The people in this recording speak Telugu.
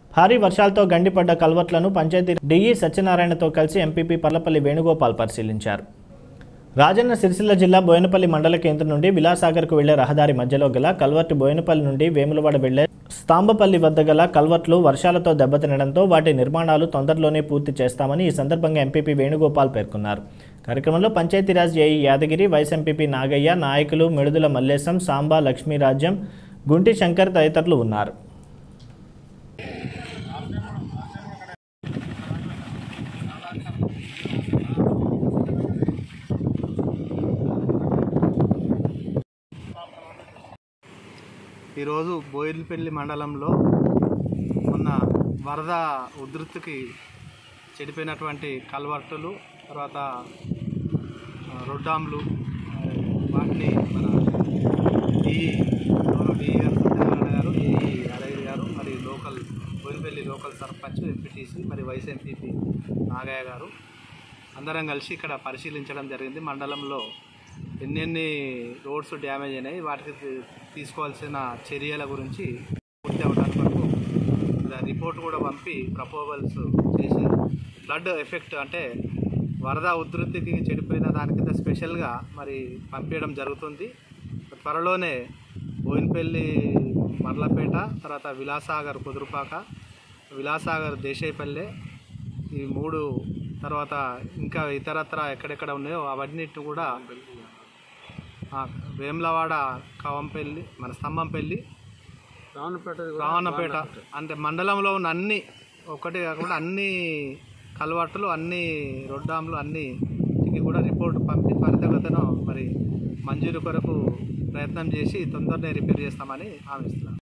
భారీ వర్షాలతో గండిపడ్డ కల్వర్ట్లను పంచాయతీ డిఈ సత్యనారాయణతో కలిసి ఎంపీపీ పర్లపల్లి వేణుగోపాల్ పరిశీలించారు రాజన్న సిరిసిల్ల జిల్లా బోయినపల్లి మండల కేంద్రం నుండి విలాసాగర్కు వెళ్లే రహదారి మధ్యలో గల కల్వర్టు బోయినపల్లి నుండి వేములవాడ వెళ్లే స్తాంబపల్లి వద్ద గల కల్వర్ట్లు వర్షాలతో దెబ్బతినడంతో వాటి నిర్మాణాలు తొందరలోనే పూర్తి చేస్తామని ఈ సందర్భంగా ఎంపీపీ వేణుగోపాల్ పేర్కొన్నారు కార్యక్రమంలో Panchayati Raj AE Yadagiri vice MPP Nagaiah నాయకులు మిడుదల మల్లేశం సాంబా లక్ష్మీరాజ్యం గుంటి శంకర్ తదితరులు ఉన్నారు ఈరోజు బోయినపల్లి మండలంలో మొన్న వరద ఉధృతికి చెడిపోయినటువంటి కల్వర్టులు తర్వాత ఆ, రొడ్డాంలు ఆ, వాటిని మన డి డి గారు సత్యనారాయణ గారు ఈ యాదగిరి గారు మరి local Boinapalli local sarpanch MPTC మరి వైస్ ఎంపీపీ నాగయ్య గారు అందరం కలిసి ఇక్కడ పరిశీలించడం జరిగింది మండలంలో ఎన్నెన్ని రోడ్స్ డ్యామేజ్ అయినాయి వాటికి తీ- తీసుకోవాల్సిన చర్యల గురించి పూర్తి అవడానికి వరకు ఇలా రిపోర్ట్ కూడా పంపి ప్రపోజల్స్ చేసి ఫ్లడ్ ఎఫెక్ట్ అంటే వరద ఉధృతికి చెడిపోయిన దాని కింద స్పెషల్గా మరి పంపించడం జరుగుతుంది త్వరలోనే బోయినపల్లి మర్లపేట తర్వాత విలాసాగర్ కుదురుపాక విలాసాగర్ దేశాయపల్లె ఈ మూడు తర్వాత ఇంకా ఇతరత్ర ఎక్కడెక్కడ ఉన్నాయో అవన్నిటి కూడా ఆ, వేములవాడ కవంపల్లి మన స్తంభంపల్లి రావణపేట అంటే మండలంలో ఉన్న అన్ని ఒకటి కాకుండా అన్ని కలవాట్లు అన్ని రొడ్డాంలు అన్ని కూడా రిపోర్ట్ పంపి త్వరితగతను మరి మంజూరు కొరకు ప్రయత్నం చేసి తొందరనే రిపేర్ చేస్తామని హామీ ఇస్తున్నాను